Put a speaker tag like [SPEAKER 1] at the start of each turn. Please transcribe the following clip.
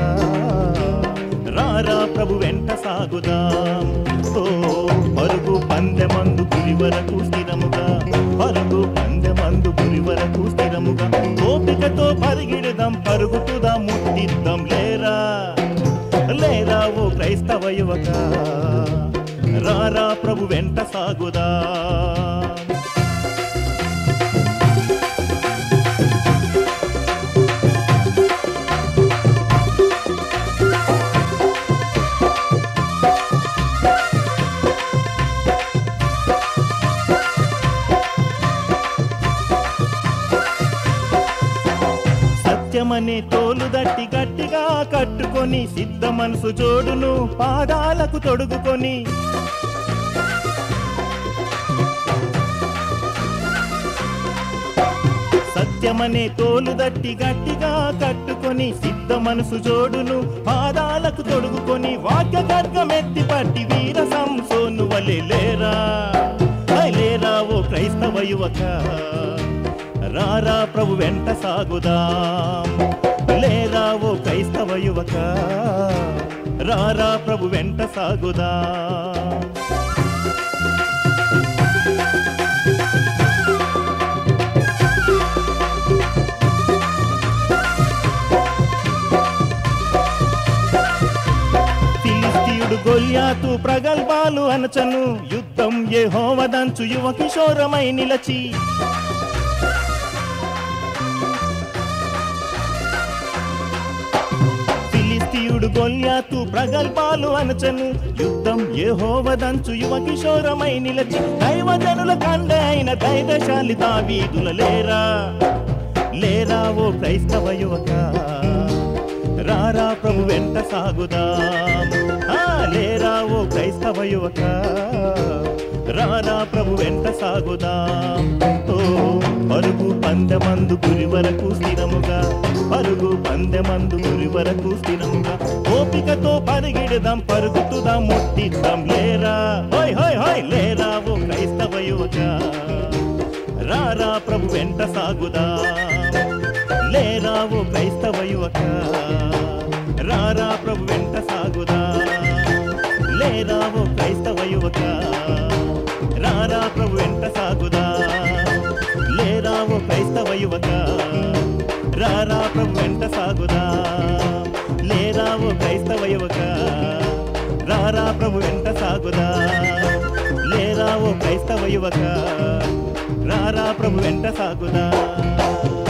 [SPEAKER 1] రారా ప్రభు వెంట సాగుదాం ఓ పరుగు పందెమందు గురి వరకు స్థిరముగా పరుగు పందెమందు గురి వరకు స్థిరముగా ఓపికతో పరిగిడదాం పరుగుతుదాం ముట్టిద్దాం లేరా లేరా ఓ క్రైస్తవ యువక రారా ప్రభు వెంట సాగుదా సత్యమనే తోలు దట్టి గట్టిగా కట్టుకొని సిద్ధ మనసు జోడును పాదాలకు తొడుగుకొని సత్యమనే తోలు దట్టి గట్టిగా కట్టుకొని సిద్ధ మనసు జోడును పాదాలకు తొడుగుకొని వాక్య ఖడ్గమెత్తి పట్టి వీర సంసోను వలె లేరా ఐ లేరా ఓ క్రైస్తవ యువక రారా ప్రభు వెంట సాగుదాం లేరా ఓ క్రైస్తవ యువక రారా ప్రభు వెంట సాగుదాం ఫిలిస్తీయుడు గొల్యాతు ప్రగల్భాలు అనచను యుద్ధం ఏ హోవదంచు యువ కిషోరమై నిలచి ఫిలిస్తీయుడు గొల్యాతు ప్రగల్భాలు అనచను యుద్ధం ఏ హోవదంచు యువ కిషోరమై నిలచి దైవజనుల కండ అయిన దైవశాలి దావీదుల లేరా లేరా ఓ క్రైస్తవ యువక రారా ప్రభు వెంట సాగుదాం ఆ, లేరా ఓ క్రైస్తవ యువక రారా ప్రభు వెంట సాగుదాం ఓ పరుగు పందెమందు గురి వరకు స్థిరముగా పరుగు పందెమందు గురి వరకు స్థిరముగా ఓపికతో పరిగెడదాం పరుగుతుదాం ముట్టిద్దాం లేరా హోయ్ హోయ్ హోయ్ లేరా ఓ క్రైస్తవ యువక రారా ప్రభు వెంట సాగుదాం లేరా ఓ క్రైస్తవ యువక రారా ప్రభు వెంట సాగుదా లేరా ఓ క్రైస్తవ యువక రారా ప్రభు వెంట సాగుదా లేరా ఓ క్రైస్తవ యువక రారా ప్రభు వెంట సాగుదా లేరా ఓ క్రైస్తవ యువక రారా ప్రభు వెంట సాగుదా లేరా ఓ క్రైస్తవ యువక రారా ప్రభు వెంట సాగుదా